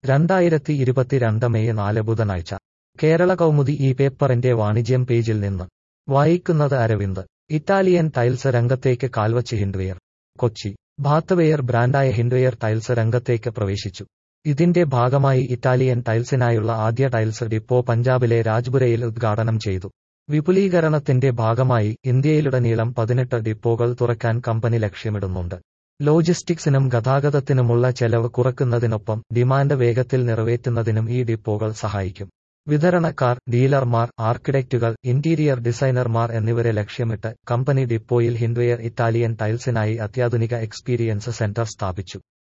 രണ്ടായിരത്തി ഇരുപത്തിരണ്ട് മെയ് നാല് ബുധനാഴ്ച കേരള കൗമുദി ഈ പേപ്പറിന്റെ വാണിജ്യം പേജിൽ നിന്ന് വായിക്കുന്നത് അരവിന്ദ് ഇറ്റാലിയൻ ടൈൽസ് രംഗത്തേക്ക് കാൽവച്ച് ഹിൻഡ്വെയർ കൊച്ചി ബാത്തവെയർ ബ്രാൻഡായ ഹിൻഡ്വെയർ ടൈൽസ് രംഗത്തേക്ക് പ്രവേശിച്ചു ഇതിന്റെ ഭാഗമായി ഇറ്റാലിയൻ ടൈൽസിനായുള്ള ആദ്യ ടൈൽസ് ഡിപ്പോ പഞ്ചാബിലെ രാജ്പുരയിൽ ഉദ്ഘാടനം ചെയ്തു വിപുലീകരണത്തിന്റെ ഭാഗമായി ഇന്ത്യയിലുടനീളം പതിനെട്ട് ഡിപ്പോകൾ തുറക്കാൻ കമ്പനി ലക്ഷ്യമിടുന്നുണ്ട് ലോജിസ്റ്റിക്സിനും ഗതാഗതത്തിനുമുള്ള ചെലവ് കുറക്കുന്നതിനൊപ്പം ഡിമാൻഡ് വേഗത്തിൽ നിറവേറ്റുന്നതിനും ഈ ഡിപ്പോകൾ സഹായിക്കും വിതരണക്കാർ ഡീലർമാർ ആർക്കിടെക്റ്റുകൾ ഇന്റീരിയർ ഡിസൈനർമാർ എന്നിവരെ ലക്ഷ്യമിട്ട് കമ്പനി ഡിപ്പോയിൽ ഹിൻഡ്വെയർ ഇറ്റാലിയൻ ടൈൽസിനായി അത്യാധുനിക എക്സ്പീരിയൻസ് സെന്റർ സ്ഥാപിച്ചു